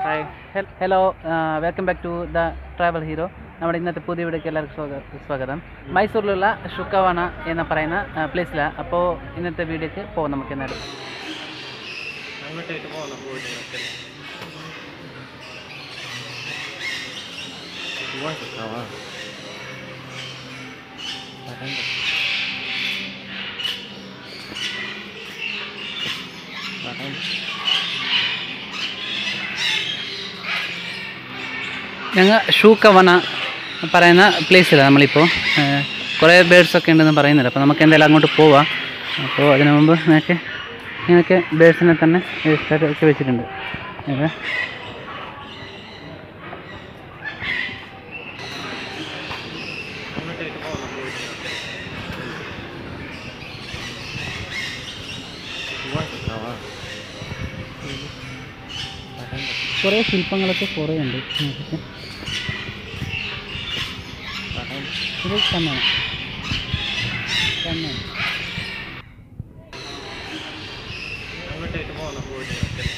Hi hello welcome back to the travel hero നമ്മുടെ ഇന്നത്തെ പുതിയ വീഡിയോക്ക് എല്ലാവർക്കും സ്വാഗ- സ്വാഗതം മൈസൂരിലുള്ള ഷുക്കവാണ എന്ന് പറയുന്ന പ്ലേസിലാണ് അപ്പോൾ ഇന്നത്തെ വീഡിയോക്ക് പോകാം നമുക്ക് എന്നാലും അങ്ങോട്ടേക്ക് പോകണം പോയിട്ട് നോക്കല്ലേ ഞങ്ങൾ ഷൂക്കവണ പറയുന്ന പ്ലേസിലാണ് നമ്മളിപ്പോൾ ഏഹ്, കുറേ ബേഡ്സ് ഒക്കെ ഉണ്ടെന്ന് പറയുന്നില്ല അപ്പോൾ നമുക്ക് എന്തായാലും അങ്ങോട്ട് പോവാം അപ്പോൾ അതിനു മുമ്പ് നിങ്ങൾക്ക് നിങ്ങൾക്ക് ബേഡ്സിനെ തന്നെ രജിസ്റ്റർ ഒക്കെ വെച്ചിട്ടുണ്ട് ഏത് അങ്ങോട്ടേക്ക് പോകണം പോയിട്ട് നോക്കല്ലേ കുറേ ശില്പങ്ങളൊക്കെ കുറേ ഉണ്ട് നോക്കിക്കേ. ഇത് കണ്ണാണ് കണ്ണാണ് അങ്ങോട്ടേക്ക് പോകണം പോയിട്ട് നോക്കല്ലേ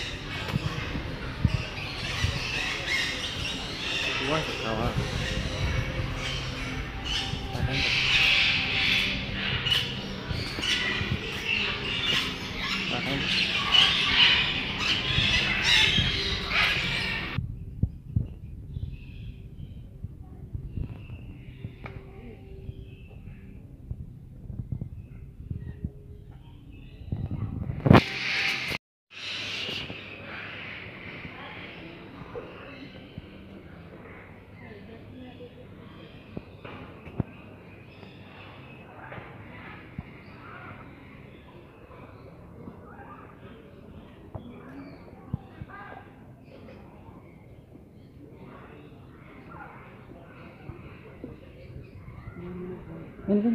എന്ത്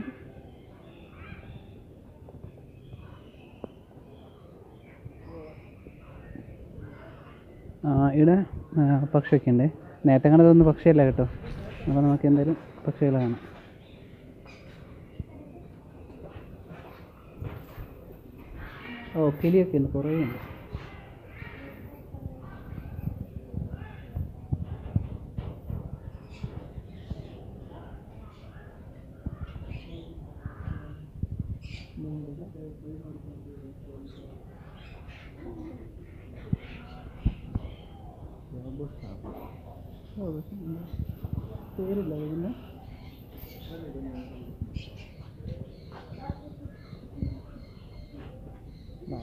ആ ഇവിടെ ആ, പക്ഷിയൊക്കെ ഉണ്ട് നേരത്തെ കണ്ടതൊന്നും പക്ഷിയല്ല കേട്ടോ അപ്പോൾ നമുക്ക് എന്തായാലും പക്ഷികൾ കാണാം ഓ കിളിയൊക്കെ ഉണ്ട് കുറേ ഉണ്ട് ഓ, പക്ഷേ എന്താ പേരില്ല ഇതിന് ആ.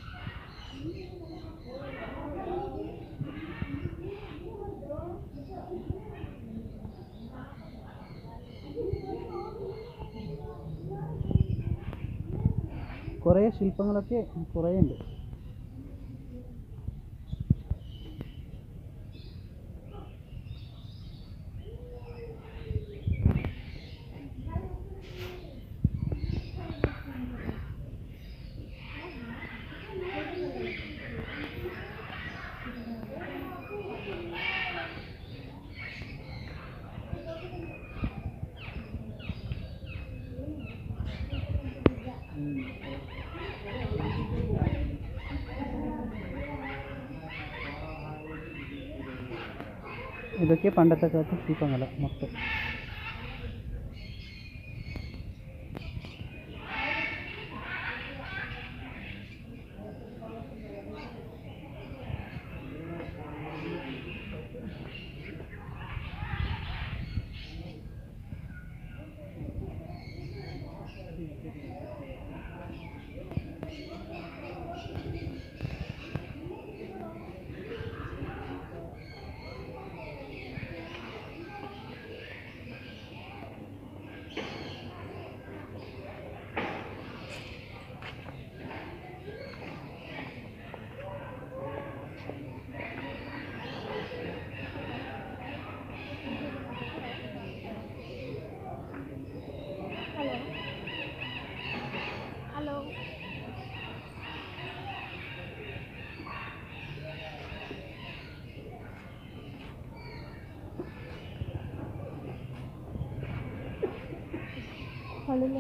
കുറേ ശില്പങ്ങളൊക്കെ കുറേ ഉണ്ട് ഇതൊക്കെ പണ്ടത്തെ കാലത്ത് ശില്പങ്ങൾ മൊത്തം Hello. Hello.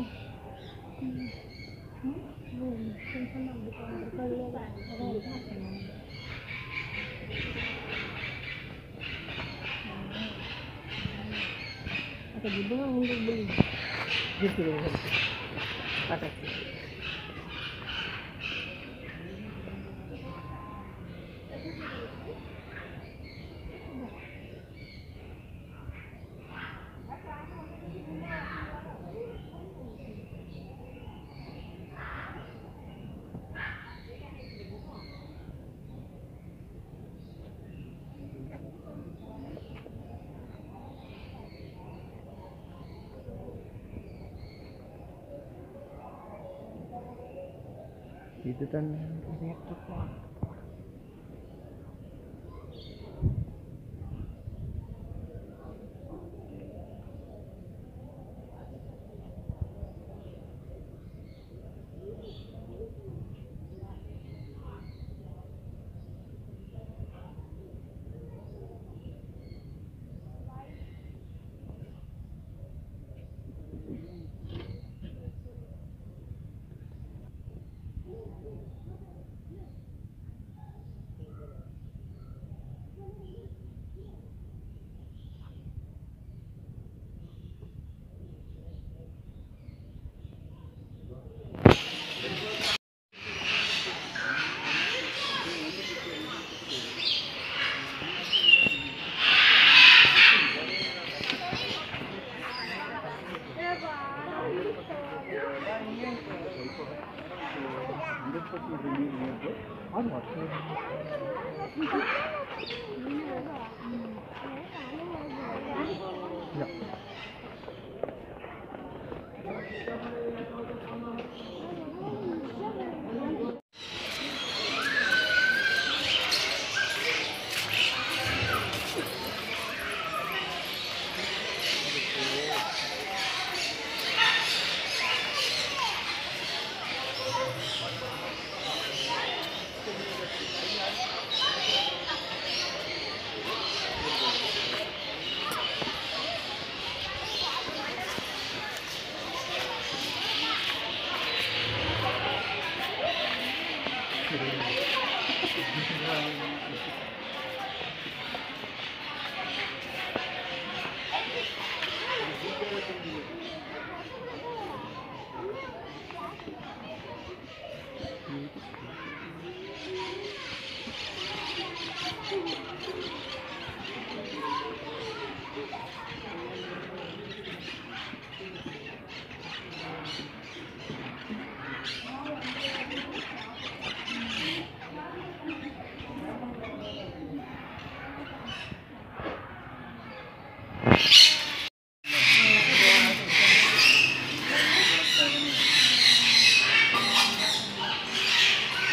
ഇത് തന്നെയാണ് റിയാക്ടർ പ്ലാന്റ്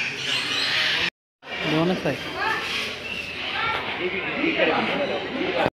ബോണസായി